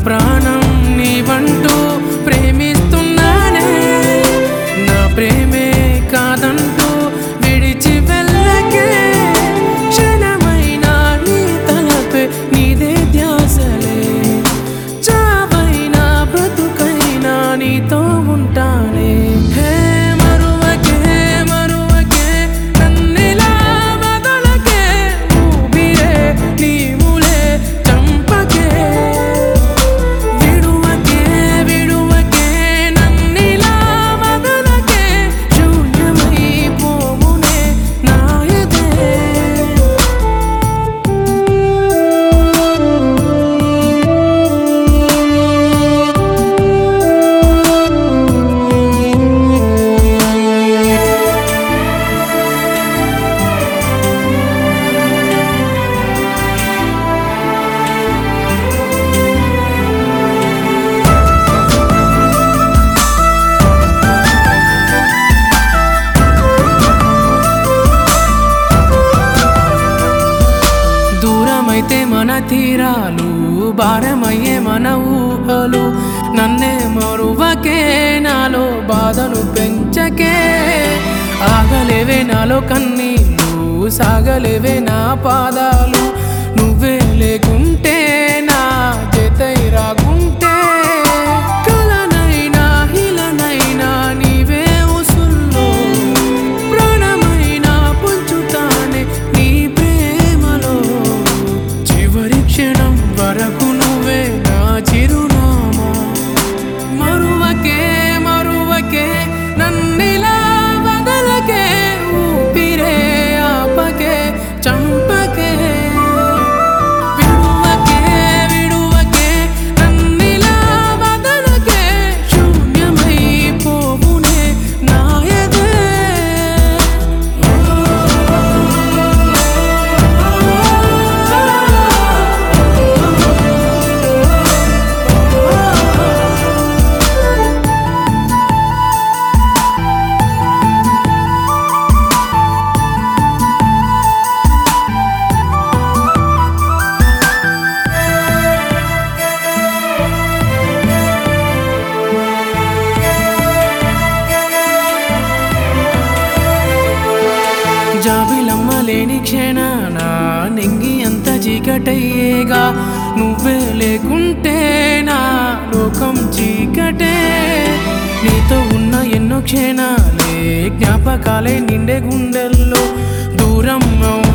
ప్రాణం నీవంటూ ప్రేమిస్తున్నానే నా ప్రేమే కాదంటూ విడిచి వెళ్ళకే క్షణమైనా నీ తలపే నీదే ధ్యాసలే చావైనా బ్రతుకైనా నీతో ఉంటానే హే మరువకే మరువకే నన్నిలా వదలకే ఊపిరే నీవులే చంపకే విడువకే విడువకే నన్నిలా వదలకే శూన్యమై పోవునే నాయదే దూరమైతే మన తీరాలు భారమయ్యే మన ఊహలు నన్నే మరువకే నాలో బాధను పెంచకే ఆగలేవే నాలో కన్నీళ్ళు సాగలేవే నా పాదాలు నువ్వే లేకుంటే నా జతై రాకుంటే కలనైనా హిలనైనా నీవే ఉసుల్లో ప్రాణమైనా పంచుతానే నీ ప్రేమలో చివరి క్షణం వరకు నువ్వే నా చిరునామా మరువకే మరువకే నన్నిలా వదలకే ఊపిరే ఆపకే చంపకే విడువకే విడువకే నన్నిలా వదలకే శూన్యమై పోవునే నాయదే జాబిలమ్మ లేని క్షణాన నింగి అంత చీకటయ్యేగా నువ్వే లేకుంటే నా లోకం చీకటే నీతో ఉన్న ఎన్నో క్షణాలే జ్ఞాపకాలే నిండే గుండెల్లో దూరం